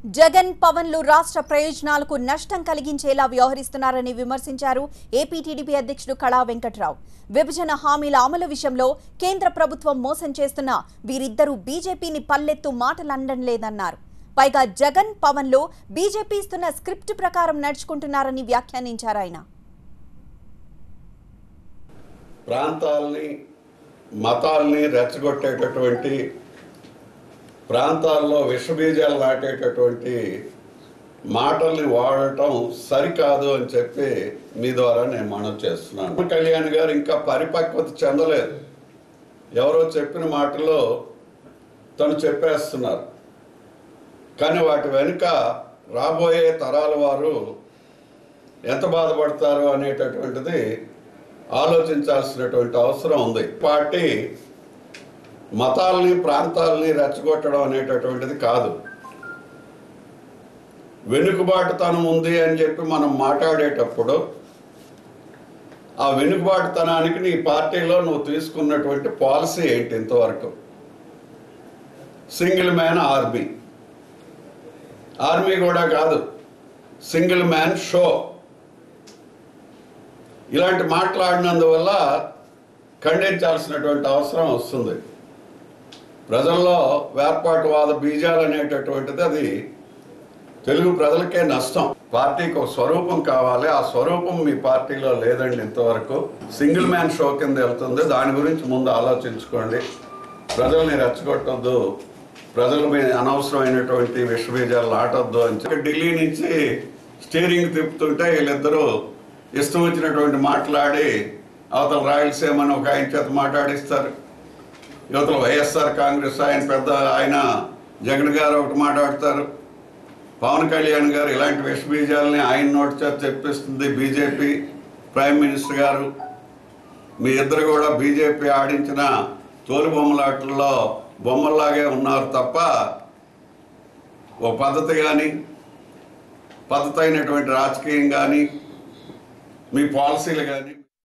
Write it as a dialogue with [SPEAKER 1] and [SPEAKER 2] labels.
[SPEAKER 1] జగన్ పవన్లు రాష్ట్ర ప్రయోజనాలకు నష్టం కలిగించేలా వ్యవహరిస్తున్నారని విమర్శించారు ఏపీ టీడీపీ అధ్యక్షుడు కళా వెంకట్రావు విభజన హామీల అమలు విషయంలో కేంద్ర ప్రభుత్వం మోసం చేస్తున్న వీరిద్దరూ బీజేపీని పల్లెత్తు మాటలనడం లేదన్నారు పైగా జగన్ పవన్లు బీజేపీ ఇస్తున్న స్క్రిప్ట్ ప్రకారం నడుచుకుంటున్నారని వ్యాఖ్యానించారు ఆయన
[SPEAKER 2] ప్రాంతాలని మతాల్ని రెచ్చగొట్టేటటువంటి ప్రాంతాల్లో విషబీజాలు నాటేటటువంటి మాటల్ని వాడటం సరికాదు అని చెప్పి మీ ద్వారా నేను మనవి చేస్తున్నాను పవన్ కళ్యాణ్ గారు ఇంకా పరిపక్వత చెందలేదు ఎవరో చెప్పిన మాటలో తను చెప్పేస్తున్నారు కానీ వాటి వెనుక రాబోయే తరాల వారు ఎంత బాధపడతారు అనేటటువంటిది ఆలోచించాల్సినటువంటి అవసరం ఉంది పార్టీ మతాలని ప్రాంతాలని రెచ్చగొట్టడం అనేటటువంటిది కాదు వెనుకబాటుతనం ఉంది అని చెప్పి మనం మాట్లాడేటప్పుడు ఆ వెనుకబాటుతనానికి నీ పార్టీలో నువ్వు తీసుకున్నటువంటి పాలసీ ఏంటి ఇంతవరకు సింగిల్ మ్యాన్ ఆర్మీ ఆర్మీ కూడా కాదు సింగిల్ మ్యాన్ షో ఇలాంటి మాట్లాడినందువల్ల ఖండించాల్సినటువంటి అవసరం వస్తుంది ప్రజల్లో వేర్పాటువాద బీజాలు అనేటటువంటిది అది తెలుగు ప్రజలకే నష్టం పార్టీకి ఒక స్వరూపం కావాలి ఆ స్వరూపం మీ పార్టీలో లేదండి ఇంతవరకు సింగిల్ మ్యాన్ షో కింద వెళ్తుంది దాని గురించి ముందు ఆలోచించుకోండి ప్రజల్ని రెచ్చగొట్టొద్దు ప్రజల మీద అనవసరమైనటువంటి విషబీజాలు నాటొద్దు అని చెప్పి ఢిల్లీ నుంచి స్టీరింగ్ తిప్పుతుంటే వీళ్ళిద్దరూ ఇష్టం వచ్చినటువంటి మాట్లాడి అవతల రాయలసీమని ఒక ఆయన చేత మాట్లాడిస్తారు యువతల వైఎస్ఆర్ కాంగ్రెస్ ఆయన పెద్ద ఆయన జగన్ గారు ఒకటి మాట్లాడతారు పవన్ కళ్యాణ్ గారు ఇలాంటి విషబీజాలని ఆయన నోటి చేత చెప్పిస్తుంది బీజేపీ ప్రైమ్ మినిస్టర్ గారు మీ ఇద్దరు కూడా బీజేపీ ఆడించిన తోలు బొమ్మలాటల్లో బొమ్మల్లాగే ఉన్నారు తప్ప ఓ పద్ధతి కానీ పద్ధతి అయినటువంటి రాజకీయం కానీ మీ పాలసీలు కానీ